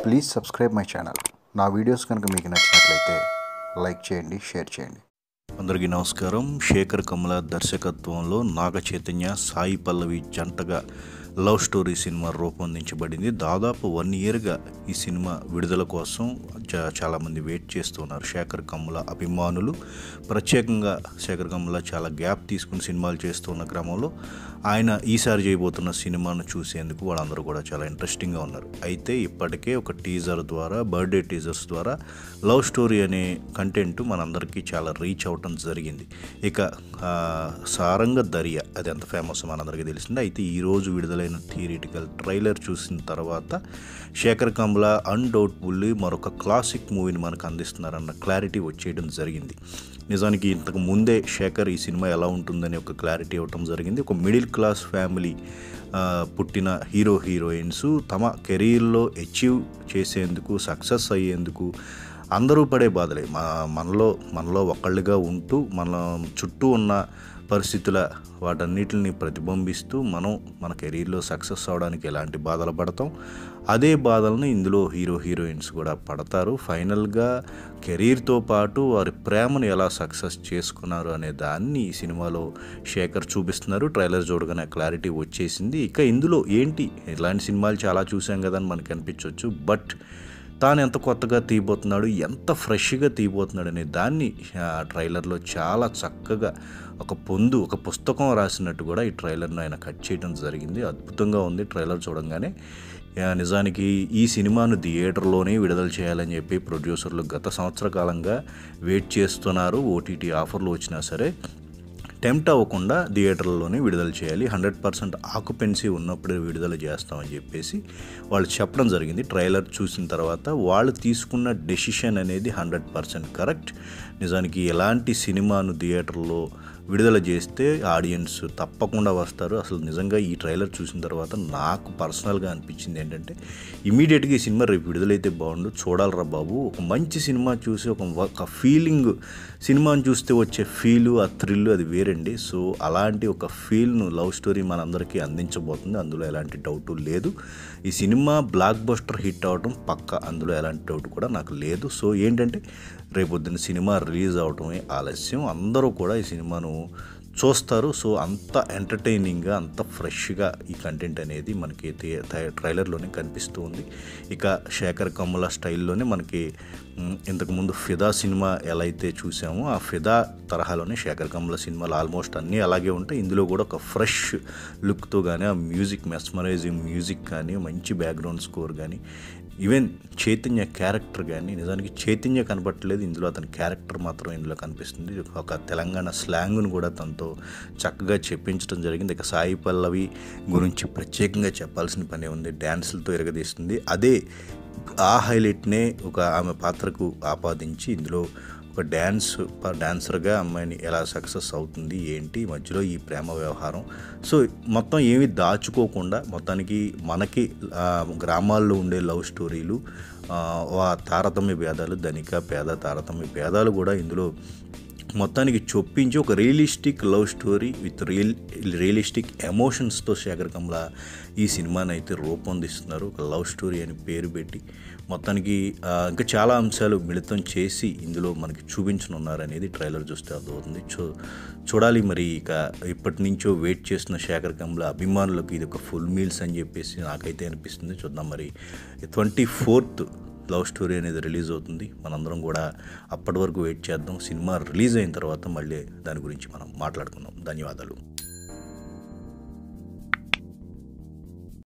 please subscribe my channel నా videos కనుక మీకు నచ్చినట్లయితే లైక్ చేయండి షేర్ చేయండి అందరికీ నమస్కారం శేఖర్ కమల దర్శకత్వంలో నాగ చైతన్య సాయి పల్లవి జంటగా లవ్ స్టోరీ సినిమా రూపొందించబడింది దాదాపు వన్ ఇయర్గా ఈ సినిమా విడుదల కోసం చా- చాలామంది వెయిట్ చేస్తున్నారు శేఖర్ కమ్ముల అభిమానులు ప్రత్యేకంగా శేఖర్ కమ్ముల చాలా గ్యాప్ తీసుకుని సినిమాలు చేస్తున్న క్రమంలో ఆయన ఈసారి చేయబోతున్న సినిమాను చూసేందుకు వాళ్ళందరూ కూడా చాలా ఇంట్రెస్టింగ్గా ఉన్నారు అయితే ఇప్పటికే ఒక టీజర్ ద్వారా బర్త్డే టీజర్స్ ద్వారా లవ్ స్టోరీ అనే కంటెంట్ మనందరికీ చాలా రీచ్ అవటం జరిగింది ఇక ఆ, సారంగ దర్య అది ఎంత ఫేమస్ మనందరికీ తెలిసింది అయితే ఈరోజు విడుదలైన థియరిటికల్ ట్రైలర్ చూసిన తర్వాత శేఖర్ కమ్ల అన్డౌట్ఫుల్లీ మరొక క్లాసిక్ మూవీని మనకు అందిస్తున్నారన్న క్లారిటీ వచ్చేయడం జరిగింది నిజానికి ఇంతకు ముందే శేఖర్ ఈ సినిమా ఎలా ఉంటుందని ఒక క్లారిటీ ఇవ్వటం జరిగింది ఒక మిడిల్ క్లాస్ ఫ్యామిలీ ఆ, పుట్టిన హీరో హీరోయిన్స్ తమ కెరీర్లో అచీవ్ చేసేందుకు సక్సెస్ అయ్యేందుకు అందరూ పడే బాధలే మా మనలో మనలో ఒకళ్ళుగా ఉంటూ మన చుట్టూ ఉన్న పరిస్థితుల వాటన్నిటిని ప్రతిబింబిస్తూ మనం మన కెరీర్లో సక్సెస్ అవడానికి ఎలాంటి బాధలు పడతాం అదే బాధలను ఇందులో హీరో హీరోయిన్స్ కూడా పడతారు ఫైనల్గా కెరీర్తో పాటు వారి ప్రేమను ఎలా సక్సెస్ చేసుకున్నారు అనే దాన్ని ఈ సినిమాలో శేఖర్ చూపిస్తున్నారు ట్రైలర్ చూడగానే క్లారిటీ వచ్చేసింది ఇక ఇందులో ఏంటి ఇలాంటి సినిమాలు చాలా చూసాం కదా అని మనకు అనిపించవచ్చు బట్ తాను ఎంత కొత్తగా తీయబోతున్నాడు ఎంత ఫ్రెష్గా తీయబోతున్నాడు అనే దాన్ని ఆ ట్రైలర్లో చాలా చక్కగా ఒక పొందు ఒక పుస్తకం రాసినట్టు కూడా ఈ ట్రైలర్ను ఆయన కట్ చేయడం జరిగింది అద్భుతంగా ఉంది ట్రైలర్ చూడంగానే ఆ, నిజానికి ఈ సినిమాను థియేటర్లోనే విడుదల చేయాలని చెప్పి ప్రొడ్యూసర్లు గత సంవత్సర కాలంగా వెయిట్ చేస్తున్నారు ఓటీటీ ఆఫర్లు వచ్చినా సరే టెంప్ట్ అవ్వకుండా థియేటర్లోనే విడుదల చేయాలి హండ్రెడ్ పర్సెంట్ ఆక్యుపెన్సీ ఉన్నప్పుడే విడుదల చేస్తామని చెప్పేసి వాళ్ళు చెప్పడం జరిగింది ట్రైలర్ చూసిన తర్వాత వాళ్ళు తీసుకున్న డెసిషన్ అనేది హండ్రెడ్ పర్సెంట్ కరెక్ట్ నిజానికి ఎలాంటి సినిమాను థియేటర్లో విడుదల చేస్తే ఆడియన్స్ తప్పకుండా వస్తారు అసలు నిజంగా ఈ ట్రైలర్ చూసిన తర్వాత నాకు పర్సనల్గా అనిపించింది ఏంటంటే ఇమీడియట్గా ఈ సినిమా రేపు విడుదలైతే బాగుండు చూడాలరా బాబు ఒక మంచి సినిమా చూసి ఒక ఒక ఫీలింగ్ సినిమాని చూస్తే వచ్చే ఫీలు ఆ థ్రిల్ అది వేరండి సో అలాంటి ఒక ఫీల్ను లవ్ స్టోరీ మనందరికీ అందించబోతుంది అందులో ఎలాంటి డౌట్ లేదు ఈ సినిమా బ్లాక్ బస్టర్ హిట్ అవడం పక్క అందులో ఎలాంటి డౌట్ కూడా నాకు లేదు సో ఏంటంటే రేపొద్దున సినిమా రిలీజ్ అవడమే ఆలస్యం అందరూ కూడా ఈ సినిమాను చూస్తారు సో అంత ఎంటర్టైనింగ్గా అంత ఫ్రెష్గా ఈ కంటెంట్ అనేది మనకి థియే- థై- ట్రైలర్లోనే కనిపిస్తూ ఉంది ఇక శేఖర్ కమ్ముల స్టైల్లోనే మనకి మ్, ఇంతకుముందు ఫిదా సినిమా ఎలా అయితే చూసామో ఆ ఫిదా తరహాలోనే శేఖర్ కమ్ముల సినిమాలు ఆల్మోస్ట్ అన్నీ అలాగే ఉంటాయి ఇందులో కూడా ఒక ఫ్రెష్ లుక్తో కానీ ఆ మ్యూజిక్ మెస్మరైజింగ్ మ్యూజిక్ కానీ మంచి బ్యాక్గ్రౌండ్ స్కోర్ కానీ ఈవెన్ చైతన్య క్యారెక్టర్ కానీ నిజానికి చైతన్య కనపట్టలేదు ఇందులో అతని క్యారెక్టర్ మాత్రం ఇందులో కనిపిస్తుంది ఒక తెలంగాణ స్లాంగ్ను కూడా తనతో చక్కగా చెప్పించడం జరిగింది ఇక సాయి పల్లవి గురించి ప్రత్యేకంగా చెప్పాల్సిన పని ఉంది డ్యాన్సులతో ఎరగదీస్తుంది అదే ఆ హైలైట్నే ఒక ఆమె పాత్రకు ఆపాదించి ఇందులో ఒక డ్యాన్స్ డాన్సర్గా అమ్మాయిని ఎలా సక్సెస్ అవుతుంది ఏంటి మధ్యలో ఈ ప్రేమ వ్యవహారం సో మొత్తం ఏమీ దాచుకోకుండా మొత్తానికి మనకి ఆ, గ్రామాల్లో ఉండే లవ్ స్టోరీలు ఆ, ఆ తారతమ్య భేదాలు ధనిక పేద తారతమ్య భేదాలు కూడా ఇందులో మొత్తానికి చొప్పించి ఒక realistic love story with real realistic ఎమోషన్స్తో శేఖర్ కమల ఈ సినిమాని అయితే రూపొందిస్తున్నారు ఒక లవ్ స్టోరీ అని పేరు పెట్టి మొత్తానికి ఆ, ఇంకా చాలా అంశాలు మిళితం చేసి ఇందులో మనకి చూపించనున్నారు అనేది ట్రైలర్ చూస్తే అర్థమవుతుంది చూ చూడాలి మరి ఇక ఇప్పటి నుంచో వెయిట్ చేస్తున్న శేఖర్ కమల అభిమానులకు ఇది ఒక ఫుల్ మీల్స్ అని చెప్పేసి నాకైతే అనిపిస్తుంది చూద్దాం మరి ట్వంటీ ఫోర్త్ లవ్ స్టోరీ అనేది రిలీజ్ అవుతుంది మనందరం కూడా అప్పటి వరకు వెయిట్ చేద్దాం సినిమా రిలీజ్ అయిన తర్వాత మళ్ళీ దాని గురించి మనం మాట్లాడుకుందాం ధన్యవాదాలు